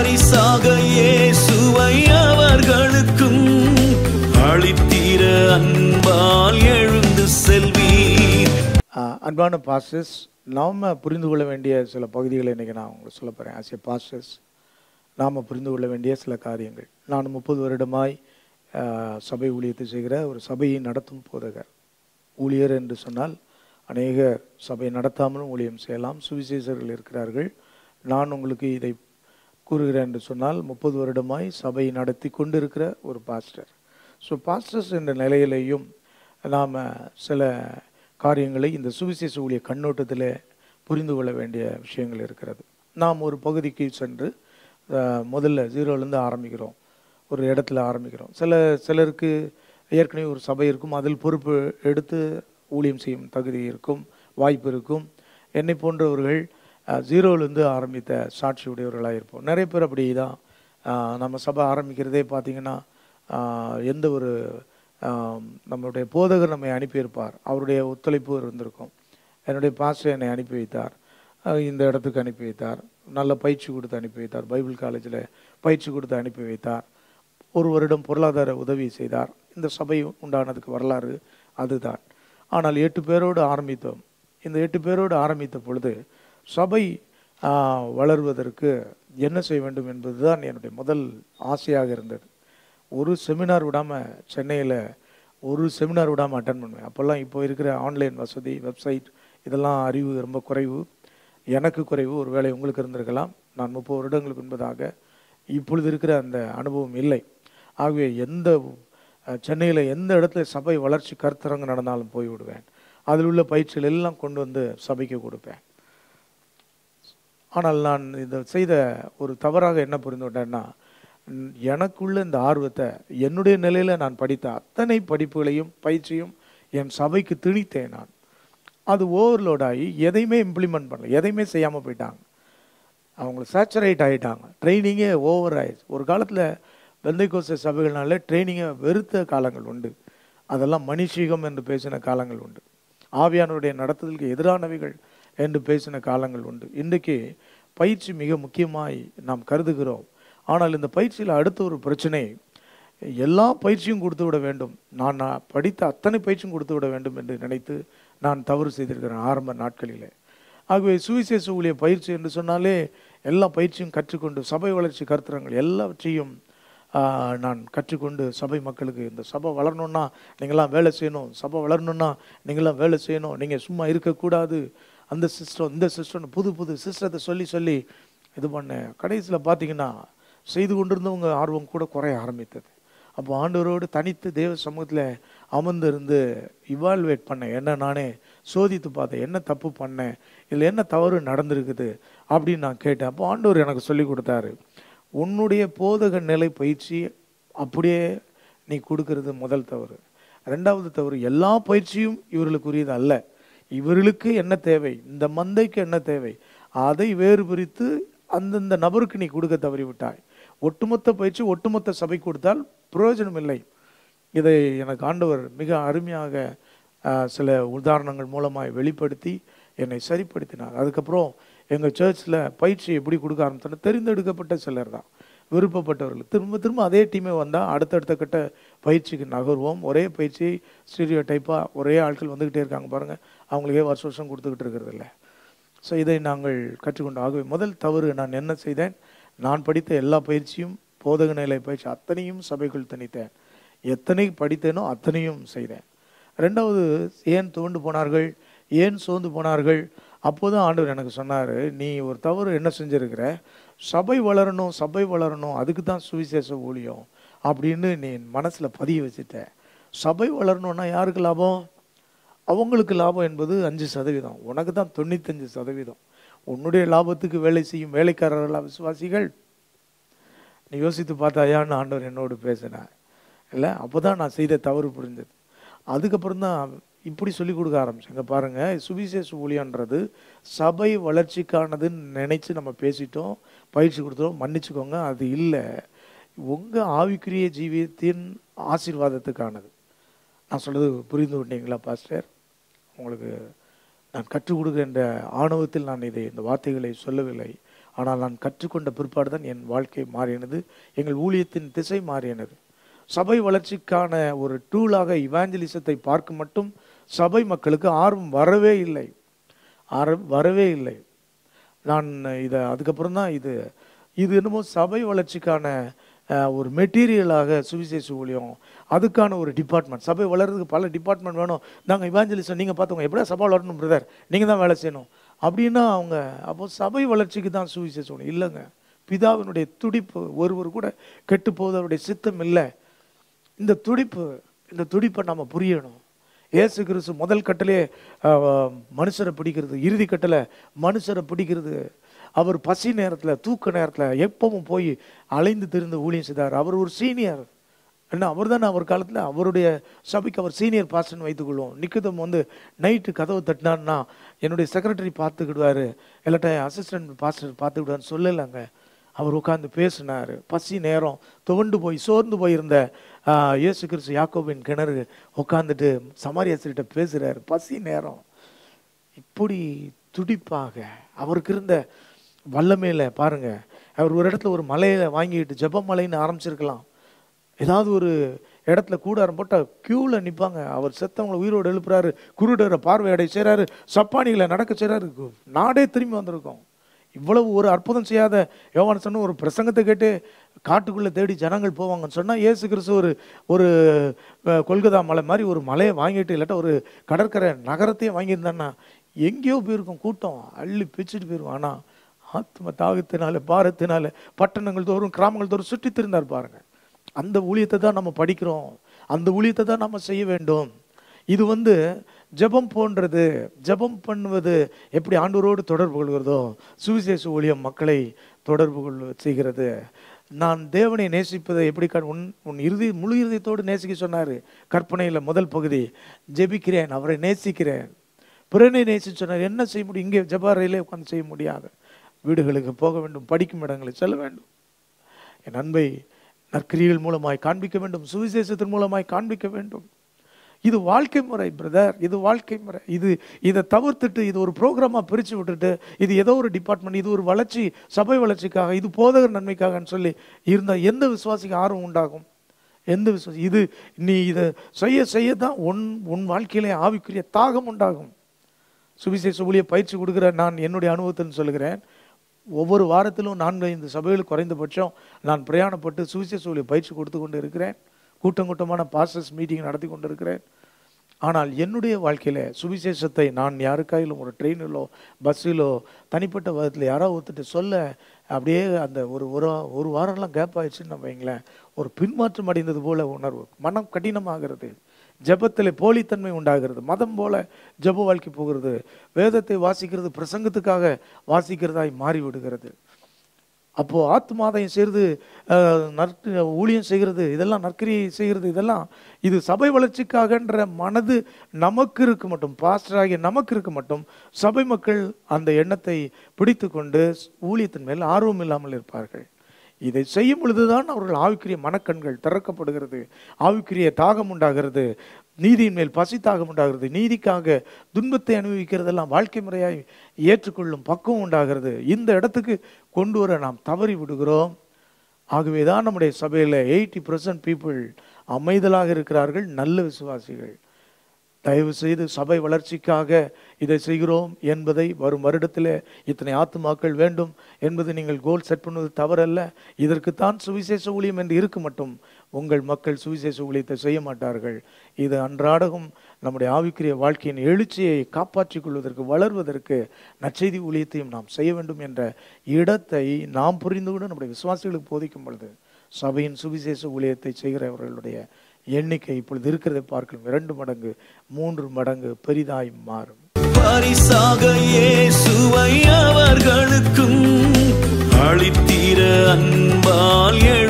பரிசாக இயேசுவை அவர்களுக்கும் அளித்தீர அன்பால் எழுந்து செல்வீர் ஆஹ் அன்பான பாஸ்டர்ஸ் நாம் புரிந்து கொள்ள வேண்டிய சில பகுதிகளை இன்றைக்கி நான் உங்களுக்கு சொல்ல போகிறேன் ஆஸ் ஏ பாஸ்டர்ஸ் நாம் புரிந்து கொள்ள வேண்டிய சில காரியங்கள் நான் முப்பது வருடமாய் ஆஹ், சபை ஊழியத்தை செய்கிற ஒரு சபையை நடத்தும் போதகர் ஊழியர் என்று சொன்னால் அநேக சபை நடத்தாமலும் ஊழியம் செய்யலாம் சுவிசேஷர்கள் இருக்கிறார்கள் நான் உங்களுக்கு இதை கூறுகிறேன் என்று சொன்னால் முப்பது வருடமாய் சபை நடத்தி கொண்டிருக்கிற ஒரு பாஸ்டர் ஸோ பாஸ்டர்ஸ் என்ற நிலையிலேயும் நாம் சில காரியங்களை இந்த சுவிசேஷ ஊழிய கண்ணோட்டத்தில் புரிந்து கொள்ள வேண்டிய விஷயங்கள் இருக்கிறது நாம் ஒரு பகுதிக்கு சென்று அஹ், முதல்ல ஜீரோலேருந்து ஆரம்பிக்கிறோம் ஒரு இடத்துல ஆரம்பிக்கிறோம் சில சிலருக்கு ஏற்கனவே ஒரு சபை இருக்கும் அதில் பொறுப்பு எடுத்து ஊழியம் செய்யும் தகுதி இருக்கும் வாய்ப்பு இருக்கும் என்னை போன்றவர்கள் அஹ், ஜீரோலேருந்து ஆரம்பித்த சாட்சி உடையவர்களாக இருப்போம் நிறைய பேர் அப்படி தான் அஹ், நம்ம சபை ஆரம்பிக்கிறதே பார்த்தீங்கன்னா அஹ், எந்த ஒரு அஹ், நம்மளுடைய போதகர் நம்மை அனுப்பியிருப்பார் அவருடைய ஒத்துழைப்பு இருந்திருக்கும் என்னுடைய பாஸ்டர் என்னை அனுப்பி வைத்தார் அஹ், இந்த இடத்துக்கு அனுப்பி வைத்தார் நல்ல பயிற்சி கொடுத்து அனுப்பி வைத்தார் பைபிள் காலேஜில் பயிற்சி கொடுத்து அனுப்பி வைத்தார் ஒரு வருடம் பொருளாதார உதவி செய்தார் இந்த சபை உண்டானதுக்கு வரலாறு அதுதான் ஆனால் எட்டு பேரோடு ஆரம்பித்தோம் இந்த எட்டு பேரோடு ஆரம்பித்த பொழுது சபை ஆ, வளர்வதற்கு என்ன செய்ய வேண்டும் என்பதுதான் என்னுடைய முதல் ஆசையாக இருந்தது ஒரு செமினார் விடாமல் சென்னையில் ஒரு செமினார் விடாமல் அட்டன் பண்ணுவேன் அப்போல்லாம் இப்போ இருக்கிற ஆன்லைன் வசதி வெப்சைட் இதெல்லாம் அறிவு ரொம்ப குறைவு எனக்கு குறைவு ஒருவேளை உங்களுக்கு இருந்திருக்கலாம் நான் முப்பது வருடங்களுக்கு முன்பதாக இப்பொழுது இருக்கிற அந்த அனுபவம் இல்லை ஆகவே எந்த சென்னையில் எந்த இடத்துல சபை வளர்ச்சி கருத்தரங்கு நடந்தாலும் போய் விடுவேன் அதில் உள்ள பயிற்சிகள் எல்லாம் கொண்டு வந்து சபைக்கு கொடுப்பேன் ஆனால் நான் இதை செய்த ஒரு தவறாக என்ன புரிந்து கொண்டேன்னா ம், எனக்குள்ள இந்த ஆர்வத்தை என்னுடைய நிலையில் நான் படித்த அத்தனை படிப்புகளையும் பயிற்சியும் என் சபைக்கு திணித்தேன் நான் அது ஓவர்லோட் ஆகி எதையுமே இம்ப்ளிமெண்ட் பண்ணல எதையுமே செய்யாமல் போயிட்டாங்க அவங்க சேச்சுரேட் ஆகிட்டாங்க ட்ரைனிங்கே ஓவர் ஆயிடுச்சு ஒரு காலத்தில் பெந்தைக்கோச சபைகள்னால ட்ரைனிங்கை வெறுத்த காலங்கள் உண்டு அதெல்லாம் மனுஷீகம் என்று பேசின காலங்கள் உண்டு ஆவியானவருடைய நடத்துதலுக்கு எதிரானவைகள் என்று பேசின காலங்கள் உண்டு இன்றைக்கு பயிற்சி மிக முக்கியமாய் நாம் கருதுகிறோம் ஆனால் இந்த பயிற்சியில் அடுத்த ஒரு பிரச்சனை எல்லா பயிற்சியும் கொடுத்து விட வேண்டும் நான் நான் படித்த அத்தனை பயிற்சியும் கொடுத்து விட வேண்டும் என்று நினைத்து நான் தவறு செய்திருக்கிறேன் ஆரம்ப நாட்களிலே ஆகவே சுவிசேஷ ஊழிய பயிற்சி என்று சொன்னாலே எல்லா பயிற்சியும் கற்றுக்கொண்டு சபை வளர்ச்சி கருத்துரங்கள் எல்லாவற்றையும் ஆஹ், நான் கற்றுக்கொண்டு சபை மக்களுக்கு இந்த சபை வளரணும்னா நீங்களாம் வேலை செய்யணும் சபை வளரணும்னா நீங்களாம் வேலை செய்யணும் நீங்கள் சும்மா இருக்கக்கூடாது அந்த சிஸ்டம் இந்த சிஸ்டம் புது புது சிஸ்டத்தை சொல்லி சொல்லி இது பண்ணேன் கடைசியில் பார்த்தீங்கன்னா செய்து கொண்டிருந்தவங்க ஆர்வம் கூட குறைய ஆரம்பித்தது அப்போ ஆண்டவரோடு தனித்து தேவ சமூகத்தில் அமர்ந்து இருந்து இவால்வேட் பண்ணேன் என்ன நானே சோதித்து பார்த்தேன் என்ன தப்பு பண்ணேன் இதில் என்ன தவறு நடந்திருக்குது அப்படின்னு நான் கேட்டேன் அப்போ ஆண்டவர் எனக்கு சொல்லி கொடுத்தாரு உன்னுடைய போதக நிலை பயிற்சி அப்படியே நீ கொடுக்கறது முதல் தவறு ரெண்டாவது தவறு எல்லா பயிற்சியும் இவர்களுக்குரியது அல்ல இவர்களுக்கு என்ன தேவை இந்த மந்தைக்கு என்ன தேவை அதை வேறு பிரித்து அந்தந்த நபருக்கு நீ கொடுக்க தவறிவிட்டாய் ஒட்டுமொத்த பயிற்சி ஒட்டுமொத்த சபை கொடுத்தால் பிரயோஜனம் இல்லை இதை எனக்கு ஆண்டவர் மிக அருமையாக ஆஹ், சில உதாரணங்கள் மூலமாய் வெளிப்படுத்தி என்னை சரிப்படுத்தினார் அதுக்கப்புறம் எங்கள் சர்ச்சில் பயிற்சி எப்படி கொடுக்க ஆரம்பித்தோன்னா தெரிந்தெடுக்கப்பட்ட சிலர் தான் விருப்பப்பட்டவர்கள் திரும்ப திரும்ப அதே டீமே வந்தால் அடுத்தடுத்த கட்ட பயிற்சிக்கு நகர்வோம் ஒரே பயிற்சி ஸ்டீரியோ டைப்பாக ஒரே ஆட்கள் வந்துக்கிட்டே இருக்காங்க பாருங்கள் அவங்களுக்கே வருஷம் வருஷம் கொடுத்துக்கிட்டு இருக்கிறது இல்லை ஸோ இதை நாங்கள் கற்றுக்கொண்டோம் ஆகவே முதல் தவறு நான் என்ன செய்தேன் நான் படித்த எல்லா பயிற்சியும் போதக நிலை பயிற்சி அத்தனையும் சபைக்குள் திணித்தேன் எத்தனை படித்தேனோ அத்தனையும் செய்தேன் ரெண்டாவது ஏன் துவண்டு போனார்கள் ஏன் சோர்ந்து போனார்கள் அப்போதான் ஆண்டவர் எனக்கு சொன்னார் நீ ஒரு தவறு என்ன செஞ்சிருக்கிற சபை வளரணும் சபை வளரணும் அதுக்கு தான் சுவிசேஷ ஊழியம் அப்படின்னு நீ மனசில் பதிய வச்சுட்ட சபை வளரணும்னா யாருக்கு லாபம் அவங்களுக்கு லாபம் என்பது அஞ்சு சதவீதம் உனக்கு தான் தொண்ணூத்தஞ்சு சதவீதம் உன்னுடைய லாபத்துக்கு வேலை செய்யும் வேலைக்காரர்களா விசுவாசிகள் நீ யோசித்து பார்த்தாயான்னு ஆண்டவர் என்னோடு பேசினார் இல்லை அப்போ தான் நான் செய்த தவறு புரிஞ்சது அதுக்கப்புறம் தான் இப்படி சொல்லி கொடுக்க ஆரம்பிச்சேங்க பாருங்க சுவிசேஷ ஊழியன்றது சபை வளர்ச்சிக்கானதுன்னு நினைச்சு நம்ம பேசிட்டோம் பயிற்சி கொடுத்தோம் மன்னிச்சுக்கோங்க அது இல்லை உங்க ஆவிக்குரிய ஜீவியத்தின் ஆசீர்வாதத்துக்கானது நான் சொல்றது புரிந்து கொண்டீங்களா பாஸ்டர் உங்களுக்கு நான் கற்றுக் கொடுக்கின்ற ஆணவத்தில் நான் இதை இந்த வார்த்தைகளை சொல்லவில்லை ஆனால் நான் கற்றுக்கொண்ட பிற்பாடு தான் என் வாழ்க்கை மாறினது எங்கள் ஊழியத்தின் திசை மாறினது சபை வளர்ச்சிக்கான ஒரு டூலாக இவாஞ்சலிசத்தை பார்க்க மட்டும் சபை மக்களுக்கு ஆர்வம் வரவே இல்லை ஆர்வம் வரவே இல்லை நான் இதை அதுக்கப்புறம் தான் இது இது என்னமோ சபை வளர்ச்சிக்கான அஹ், ஒரு மெட்டீரியலாக சுவிசேஷ ஊழியம் அதுக்கான ஒரு டிபார்ட்மெண்ட் சபை வளர்றதுக்கு பல டிபார்ட்மெண்ட் வேணும் நாங்கள் இவாஞ்சலிசம் நீங்கள் பார்த்தவங்க எப்படியா சபை வளரணும் பிரதர் நீங்கள் தான் வேலை செய்யணும் அப்படின்னா அவங்க அப்போ சபை வளர்ச்சிக்கு தான் சுவிசேஷ ஊழியம் இல்லைங்க பிதாவினுடைய துடிப்பு ஒருவர் கூட கெட்டு போவது அவருடைய சித்தம் இல்லை இந்த துடிப்பு இந்த துடிப்பை நம்ம புரியணும் இயேசு கிறிஸ்து முதல் கட்டலே அஹ், மனுஷரை பிடிக்கிறது இறுதி கட்டளை மனுஷரை பிடிக்கிறது அவர் பசி நேரத்தில் தூக்க நேரத்தில் எப்பவும் போய் அலைந்து திரிந்து ஊழியம் செய்தார் அவர் ஒரு சீனியர் என்ன அவர் தானே அவர் காலத்தில் அவருடைய சபைக்கு அவர் சீனியர் பாஸ்டர்னு வைத்துக்கொள்வோம் நிக்கிதம் வந்து நைட்டு கதவு தட்டினார்னா என்னுடைய செக்ரட்டரி பார்த்துக்கிடுவார் இல்லாட்ட அசிஸ்டன்ட் பாஸ்டர் பார்த்துக்கிடுவார்னு சொல்லலைங்க அவர் உட்கார்ந்து பேசினார் பசி நேரம் துவண்டு போய் சோர்ந்து போயிருந்த ஆ, இயேசு கிறிஸ்து யாக்கோபின் கிணறு உட்காந்துட்டு சமாரியாசிரிட்ட பேசுறாரு பசி நேரம் இப்படி துடிப்பாக அவருக்கு இருந்த வல்லமையில பாருங்க அவர் ஒரு இடத்துல ஒரு மலையில வாங்கிட்டு ஜெபமலைன்னு ஆரம்பிச்சிருக்கலாம் ஏதாவது ஒரு இடத்துல கூடாரம் போட்டால் க்யூவில் நிற்பாங்க அவர் செத்தவங்களை உயிரோடு எழுப்புறாரு குருடரை பார்வையடை செய்கிறாரு சப்பானிகளை நடக்க செய்கிறாரு நாடே திரும்பி வந்திருக்கும் இவ்வளவு ஒரு அற்புதம் செய்யாத யோவான் சொன்ன ஒரு பிரசங்கத்தை கேட்டு காட்டுக்குள்ளே தேடி ஜனங்கள் போவாங்கன்னு சொன்னால் இயேசு கிறிஸ்து ஒரு ஒரு அஹ், கொல்கத்தா மலை மாதிரி ஒரு மலையை வாங்கிட்டு இல்லாட்டா ஒரு கடற்கரை நகரத்தையும் வாங்கியிருந்தான்னா எங்கேயோ போயிருக்கும் கூட்டம் அள்ளி பிச்சுட்டு போயிருக்கும் ஆனால் ஆத்ம தாகத்தினால பாரத்தினால பட்டணங்கள் தோறும் கிராமங்கள் தோறும் சுற்றித் திருந்தார் பாருங்க அந்த ஊழியத்தை தான் நம்ம படிக்கிறோம் அந்த ஊழியத்தை தான் நம்ம செய்ய வேண்டும் இது வந்து ஜெபம் போன்றது ஜெபம் பண்ணுவது எப்படி ஆண்டவரோடு தொடர்பு கொள்கிறதோ சுவிசேஷ ஊழியம் மக்களை தொடர்பு கொள்ள செய்கிறது நான் தேவனை நேசிப்பதை எப்படி கண் உன் உன் இறுதி முழு இருதயத்தோடு நேசிக்க சொன்னார் கற்பனையில் முதல் பகுதி ஜெபிக்கிறேன் அவரை நேசிக்கிறேன் பிறனை நேசிச்சு சொன்னார் என்ன செய்ய முடியும் இங்கே ஜபாரையிலே உட்கார்ந்து செய்ய முடியாது வீடுகளுக்கு போக வேண்டும் படிக்கும் இடங்களுக்கு செல்ல வேண்டும் என் அன்பை நற்கிரிகள் மூலமாய் காண்பிக்க வேண்டும் சுவிசேஷத்தின் மூலமாய் காண்பிக்க வேண்டும் இது வாழ்க்கை முறை பிரதர் இது வாழ்க்கை முறை இது இதை தவிர்த்துட்டு இது ஒரு ப்ரோக்ராமாக பிரித்து விட்டுட்டு இது ஏதோ ஒரு டிபார்ட்மெண்ட் இது ஒரு வளர்ச்சி சபை வளர்ச்சிக்காக இது போதகர் நன்மைக்காகன்னு சொல்லி இருந்தால் எந்த விசுவாசிக்கு ஆர்வம் உண்டாகும் எந்த விசுவாசி இது நீ இதை செய்ய செய்ய தான் உன் உன் வாழ்க்கையிலே ஆவிக்குரிய தாகம் உண்டாகும் சுவிசேஷ ஊழிய பயிற்சி கொடுக்குற நான் என்னுடைய அனுபவத்தில் சொல்லுகிறேன் ஒவ்வொரு வாரத்திலும் நான்கு ஐந்து சபைகள் குறைந்தபட்சம் நான் பிரயாணப்பட்டு சுவிசேஷ ஊழிய பயிற்சி கொடுத்து கொண்டு இருக்கிறேன் கூட்டம் கூட்டமான பாஸ்டர்ஸ் மீட்டிங் நடத்தி கொண்டு இருக்கிறேன் ஆனால் என்னுடைய வாழ்க்கையில சுவிசேஷத்தை நான் யாருக்காயிலும் ஒரு ட்ரெயினிலோ பஸ்ஸிலோ தனிப்பட்ட விதத்தில் யாரோ ஒருத்தட்டு சொல்ல அப்படியே அந்த ஒரு ஒரு ஒரு வாரம்லாம் கேப் ஆயிடுச்சுன்னு நம்ம வைங்களேன் ஒரு பின்மாற்றம் அடைந்தது போல உணர்வு மனம் கடினமாகிறது ஜெபத்தில் போலித்தன்மை உண்டாகிறது மதம் போல ஜெப வாழ்க்கை போகிறது வேதத்தை வாசிக்கிறது பிரசங்கத்துக்காக வாசிக்கிறதாய் மாறி விடுகிறது அப்போ ஆத்மாதாயம் செய்கிறது அஹ், நற் ஊழியம் செய்கிறது இதெல்லாம் நற்கிரியை செய்கிறது இதெல்லாம் இது சபை வளர்ச்சிக்காகன்ற மனது நமக்கு இருக்க மட்டும் பாஸ்டராகிய நமக்கு இருக்க மட்டும் சபை மக்கள் அந்த எண்ணத்தை பிடித்து கொண்டு ஊழியத்தின் மேல் ஆர்வம் இல்லாமல் இருப்பார்கள் இதை செய்யும் பொழுதுதான் அவர்கள் ஆவிக்குரிய மனக்கண்கள் திறக்கப்படுகிறது ஆவிக்குரிய தாகம் உண்டாகிறது நீதியின் மேல் பசி தாகம் உண்டாகிறது நீதிக்காக துன்பத்தை அனுபவிக்கிறதெல்லாம் வாழ்க்கை முறையாய் ஏற்றுக்கொள்ளும் பக்குவம் உண்டாகிறது இந்த இடத்துக்கு கொண்டு வர நாம் தவறி விடுகிறோம் ஆகவே தான் நம்முடைய சபையில் எயிட்டி பர்சன்ட் பீப்புள் அமைதலாக இருக்கிறார்கள் நல்ல விசுவாசிகள் தயவு செய்து சபை வளர்ச்சிக்காக இதை செய்கிறோம் என்பதை வரும் வருடத்தில் இத்தனை ஆத்துமாக்கள் வேண்டும் என்பது நீங்கள் கோல் செட் பண்ணுவது தவறல்ல இதற்குத்தான் சுவிசேஷ ஊழியம் என்று இருக்க மட்டும் உங்கள் மக்கள் சுவிசேஷ ஊழியத்தை செய்ய மாட்டார்கள் இது அன்றாடகம் நம்முடைய ஆவிக்குரிய வாழ்க்கையின் எழுச்சியை காப்பாற்றிக் கொள்வதற்கு வளர்வதற்கு நற்செய்தி ஊழியத்தையும் நாம் செய்ய வேண்டும் என்ற இடத்தை நாம் புரிந்துவிட நம்முடைய விசுவாசிகளுக்கு போதிக்கும் பொழுது சபையின் சுவிசேஷ ஊழியத்தை செய்கிறவர்களுடைய எண்ணிக்கை இப்பொழுது இருக்கிறதை பார்க்கலாம் இரண்டு மடங்கு மூன்று மடங்கு பெரிதாய் மாறும் பரிசாக இயேசுவை அவர்களுக்கும் அளித்திர அன்பால்